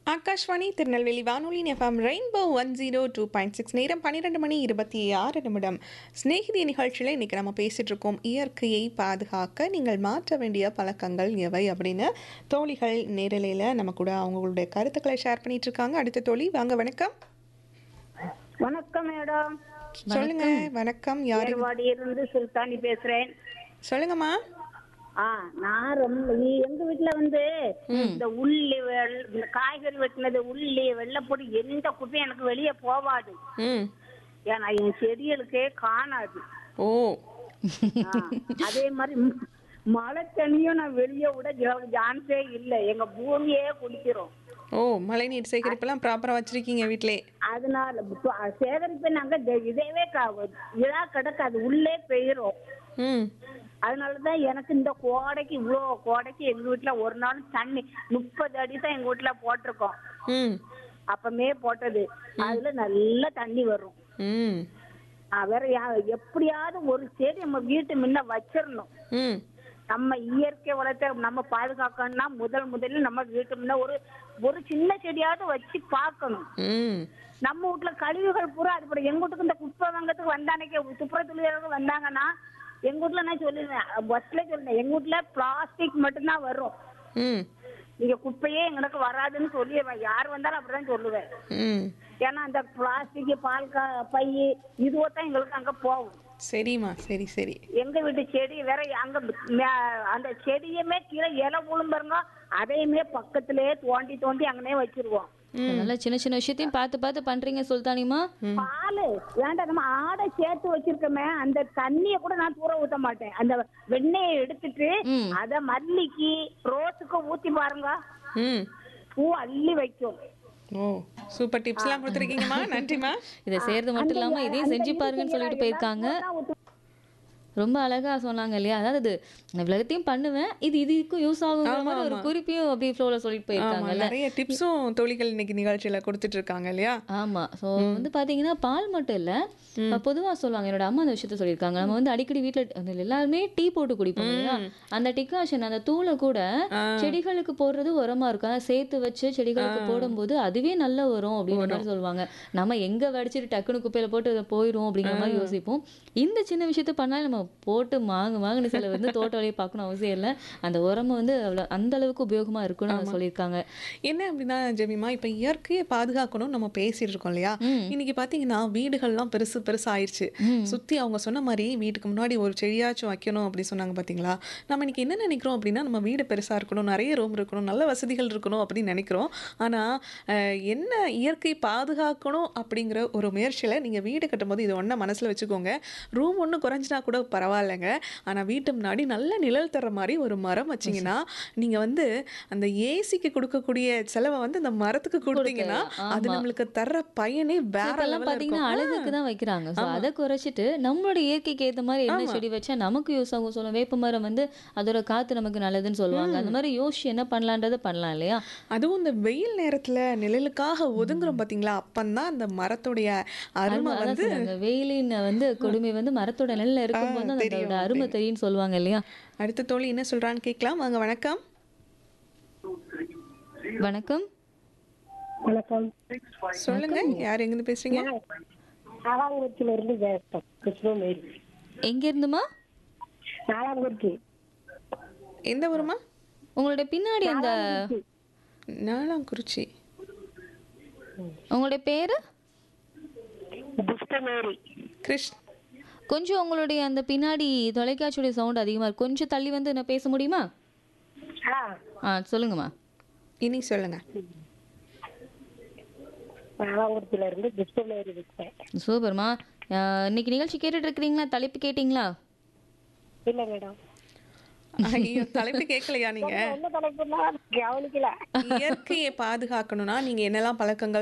ஆகாஷ்வாணி திருநெல்வேலி வானொலி FM rainbow one zero two point six நேரம் பன்னிரெண்டு மணி இருபத்தி ஆறு நிமிடம் ஸ்நேகிதி நிகழ்ச்சியில் இன்றைக்கி நம்ம பேசிகிட்டு இருக்கோம் இயற்கையை பாதுகாக்க நீங்கள் மாற்ற வேண்டிய பழக்கங்கள் எவை அப்படின்னு தோழிகள் நேரலையில் நம்ம கூட அவங்களுடைய கருத்துக்களை ஷேர் பண்ணிட்டு இருக்காங்க அடுத்த தோழி வாங்க வணக்கம் வணக்கம் மேடம் சொல்லுங்க வணக்கம் யாரு ஏர்வாடியிலிருந்து சுல்தானி பேசுறேன் சொல்லுங்கம்மா ஆ நான் ரொம்ப இ- எங்க வீட்டுல வந்து இந்த உள்ளி வெள்- இந்த காய்கறி வெட்டினது உள்ளி வெள்ளைப்பொடி எந்த குப்பையும் எனக்கு வெளியே போவாது ம் ஏன்னா என் செடிகளுக்கே காணாது ஓ ஆ, அதே மாதிரி ம், மழை தண்ணியும் நான் வெளியே விட ஜா- சான்ஸே இல்லை எங்க பூமியே குடிக்கிறோம் ஓ மழைநீர் சேகரிப்பெல்லாம் ப்ராப்பராக வச்சுருக்கீங்க வீட்டிலே அதனால இப்ப சேகரிப்பு நாங்க தெ- இதேவே கா- இதா கிடக்காது உள்ளே பெய்கிறோம் ம் அதனாலதான் எனக்கு இந்த கோடைக்கு இவ்வளோ கோடைக்கு எங்க வீட்டுல ஒரு நாள் தண்ணி முப்பது அடி தான் எங்க வீட்டுல போட்டிருக்கோம் ம் அப்பமே போட்டது அதுல நல்ல தண்ணி வரும் ம் ஆ, வேற யா- எப்படியாவது ஒரு செடி நம்ம வீட்டு முன்ன வச்சிடணும் ம் நம்ம இயற்கை வளத்தை நம்ம பாதுகாக்கணும்னா முதல் முதல்ல நம்ம வீட்டு முன்ன ஒரு ஒரு சின்ன செடியாவது வச்சு பார்க்கணும் ம் நம்ம வீட்டுல கழிவுகள் பூரா அது போல எங்க வீட்டுக்கு இந்த குப்பை வாங்கறதுக்கு வந்தானே துப்புரத்துறையாளர்கள் வந்தாங்கன்னா எங்க வீட்டுல நான் சொல்லிடுவேன் பஸ்ல சொல்லுவேன் எங்க வீட்டுல பிளாஸ்டிக் மட்டும்தான் வரும் ம் நீங்க குப்பையே எங்களுக்கு வராதுன்னு சொல்லிடுவேன் யார் வந்தாலும் அப்படிதான் சொல்லுவேன் ம் ஏன்னா அந்த பிளாஸ்டிக் பால் கா பை இதுவோ தான் எங்களுக்கு அங்க போகும் சரிம்மா சரி சரி எங்க வீட்டு செடி வேற அங்க மே- அந்த செடியுமே கீழே இலை விழும்புறங்க அதையுமே பக்கத்திலேயே தோண்டி தோண்டி அங்கனே வச்சிருவோம் நல்லா சின்ன சின்ன விஷயத்தையும் பார்த்து பார்த்து பண்றீங்க சுல்தானிமா பாலு வேண்டாம் நம்ம ஆடை சேர்த்து வச்சிருக்கோமே அந்த தண்ணிய கூட நான் தூர ஊத்த மாட்டேன் அந்த வெண்ணெயை எடுத்துட்டு ம். அத மல்லிக்கு ரோஸுக்கு ஊத்தி பாருங்க ம் பூ அள்ளி வைக்கும் ஓ சூப்பர் டிப்ஸ்லாம் கொடுத்துருக்கீங்கம்மா நன்றிம்மா இதை செய்யறது மட்டும் இல்லாம இதையும் செஞ்சு பாருங்கன்னு சொல்லிட்டு போயிருக்காங்க ரொம்ப அழகா சொன்னாங்க இல்லையா அதாவது நான் இவ்வளத்தையும் பண்ணுவேன் இது இதுக்கும் யூஸ் ஆகுங்கிற மாதிரி ஒரு குறிப்பையும் அப்படியே ஃப்ளோல சொல்லிட்டு ஆமா போயிருக்காங்கல்ல நிறைய டிப்ஸும் தோழிகள் இன்னைக்கு நிகழ்ச்சியில கொடுத்துட்டு இருக்காங்க இல்லையா ஆமா ஸோ வந்து பாத்தீங்கன்னா பால் மட்டும் இல்ல பொதுவா சொல்லுவாங்க என்னோட அம்மா அந்த விஷயத்த சொல்லியிருக்காங்க நம்ம வந்து அடிக்கடி வீட்டுல எல்லாருமே டீ போட்டு குடிப்போம் இல்லையா அந்த டிகாஷன் அந்த தூளை கூட செடிகளுக்கு போடுறது உரமா இருக்கும் அதை சேர்த்து வச்சு செடிகளுக்கு போடும்போது அதுவே நல்ல வரும் அப்படிங்கிற மாதிரி சொல்லுவாங்க நம்ம எங்க வடிச்சிட்டு டக்குனு குப்பையில போட்டு அதை போயிடும் அப்படிங்கிற மாதிரி யோசிப்போம் இந்த சின்ன விஷயத்த பண்ணாலும் நம்ம போட்டு மாங்கு மாங்குன்னு சில வந்து தோட்ட வேலையை பார்க்கணும் அவசியம் இல்லை அந்த உரமும் வந்து அவ்வளவு அந்த அளவுக்கு உபயோகமா இருக்கும்னு அவங்க சொல்லியிருக்காங்க என்ன அப்படின்னா ஜெமிமா இப்ப இயற்கையை பாதுகாக்கணும் நம்ம பேசிட்டு இருக்கோம் இல்லையா இன்னைக்கு பாத்தீங்கன்னா வீடுகள்லாம் பெருசு பெருசு ஆயிருச்சு சுத்தி அவங்க சொன்ன மாதிரி வீட்டுக்கு முன்னாடி ஒரு செடியாச்சும் வைக்கணும் அப்படி சொன்னாங்க பாத்தீங்களா நம்ம இன்னைக்கு என்ன நினைக்கிறோம் அப்படின்னா நம்ம வீடு பெருசா இருக்கணும் நிறைய ரூம் இருக்கணும் நல்ல வசதிகள் இருக்கணும் அப்படின்னு நினைக்கிறோம் ஆனா அஹ், என்ன இயற்கை பாதுகாக்கணும் அப்படிங்கிற ஒரு முயற்சியில நீங்க வீடு கட்டும்போது இது ஒண்ணா மனசுல வச்சுக்கோங்க ரூம் ஒண்ணு குறைஞ்சினா கூட பரவாயில்லைங்க ஆனா வீட்டு முன்னாடி நல்ல நிழல் தர மாதிரி ஒரு மரம் வச்சீங்கன்னா நீங்க வந்து அந்த ஏசிக்கு கொடுக்கக்கூடிய செலவை வந்து அந்த மரத்துக்கு கொடுத்தீங்கன்னா அது ஆமா. நம்மளுக்கு தர்ற பயனே வேற இப்பெல்லாம் லெவல்ல பாத்தீங்கன்னா இருக்கும் அழகுக்கு தான் வைக்கிறாங்க ஸோ அதை குறைச்சிட்டு நம்மளோட இயற்கைக்கு ஏத்த மாதிரி என்ன செடி வச்சா நமக்கு யூஸ் ஆகும் சொல்லுவோம் வேப்ப மரம் வந்து அதோட காத்து நமக்கு நல்லதுன்னு சொல்லுவாங்க அந்த மாதிரி யோசிச்சு என்ன பண்ணலான்றதை பண்ணலாம் இல்லையா அதுவும் இந்த வெயில் நேரத்துல நிழலுக்காக ஒதுங்குறோம் பாத்தீங்களா அப்பந்தான் அந்த மரத்துடைய அருமை அதான் வந்து சொல்றாங்க வெயிலின் வந்து கொடுமை வந்து மரத்தோட நிழல்ல இருக்கும்போது தான் தெரியும், அதோட அருமை தெரியும்னு சொல்லுவாங்க இல்லையா அடுத்த தோழி என்ன சொல்றான்னு கேட்கலாம் வாங்க வணக்கம் வணக்கம் வணக்கம் சொல்லுங்க யார் எங்கிருந்து பேசுறீங்க நாலாங்குறிச்சியில இருந்து பேசுறோம் கிருஷ்ணமேரி எங்க இருந்துமா நாலாங்குறிச்சி எந்த ஊருமா உங்களோட பின்னாடி அந்த நாலாங்குறிச்சி உங்களுடைய பேரு கிருஷ்ணமேரி கிருஷ் கொஞ்சம் உங்களுடைய அந்த பின்னாடி தொலைக்காட்சியுடைய சவுண்ட் அதிகமா இருக்கு கொஞ்சம் தள்ளி வந்து நான் பேச முடியுமா ஆ ஆ சொல்லுங்கம்மா இனி சொல்லுங்க நாலாங்குறிச்சியில இருந்து கிருஷ்ணமேரி பேசுறேன் சூப்பர்மா ஆஹ் இன்னைக்கு நிகழ்ச்சி கேட்டுட்டு இருக்கிறீங்களா தலைப்பு கேட்டிங்களா இல்ல மேடம் ஐயோ தலைப்பு கேட்கலையா நீங்க என்ன தலைப்புன்னா கவனிக்கல இயற்கையை பாதுகாக்கணும்னா நீங்க என்னெல்லாம் பழக்கங்கள்